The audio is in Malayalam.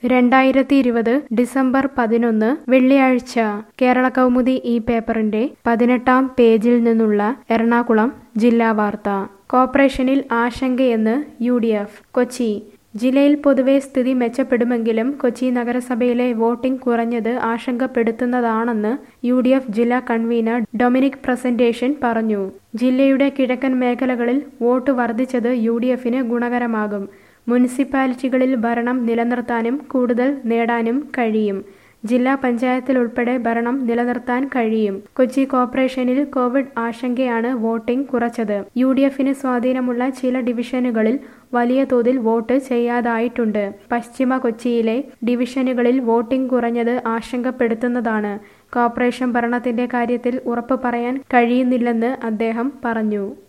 രണ്ടായിരത്തി ഇരുപത് ഡിസംബർ പതിനൊന്ന് വെള്ളിയാഴ്ച കേരള കൗമുദി ഈ പേപ്പറിന്റെ പതിനെട്ടാം പേജിൽ നിന്നുള്ള എറണാകുളം ജില്ലാ വാർത്ത കോർപ്പറേഷനിൽ ആശങ്കയെന്ന് യു ഡി എഫ് കൊച്ചി ജില്ലയിൽ പൊതുവെ സ്ഥിതി മെച്ചപ്പെടുമെങ്കിലും കൊച്ചി നഗരസഭയിലെ വോട്ടിംഗ് കുറഞ്ഞത് ആശങ്കപ്പെടുത്തുന്നതാണെന്ന് യു ഡി എഫ് ജില്ലാ കൺവീനർ ഡൊമിനിക് പ്രസന്റേഷൻ പറഞ്ഞു ജില്ലയുടെ കിഴക്കൻ മേഖലകളിൽ വോട്ട് വർദ്ധിച്ചത് യു ഡി എഫിന് ഗുണകരമാകും മുനിസിപ്പാലിറ്റികളിൽ ഭരണം നിലനിർത്താനും കൂടുതൽ നേടാനും കഴിയും ജില്ലാ പഞ്ചായത്തിലുൾപ്പെടെ ഭരണം നിലനിർത്താൻ കഴിയും കൊച്ചി കോർപ്പറേഷനിൽ കോവിഡ് ആശങ്കയാണ് വോട്ടിംഗ് കുറച്ചത് യു ഡി എഫിന് സ്വാധീനമുള്ള ചില ഡിവിഷനുകളിൽ വലിയ തോതിൽ വോട്ട് ചെയ്യാതായിട്ടുണ്ട് പശ്ചിമ കൊച്ചിയിലെ ഡിവിഷനുകളിൽ വോട്ടിംഗ് കുറഞ്ഞത് ആശങ്കപ്പെടുത്തുന്നതാണ് കോർപ്പറേഷൻ ഭരണത്തിന്റെ കാര്യത്തിൽ ഉറപ്പ് പറയാൻ കഴിയുന്നില്ലെന്ന് അദ്ദേഹം പറഞ്ഞു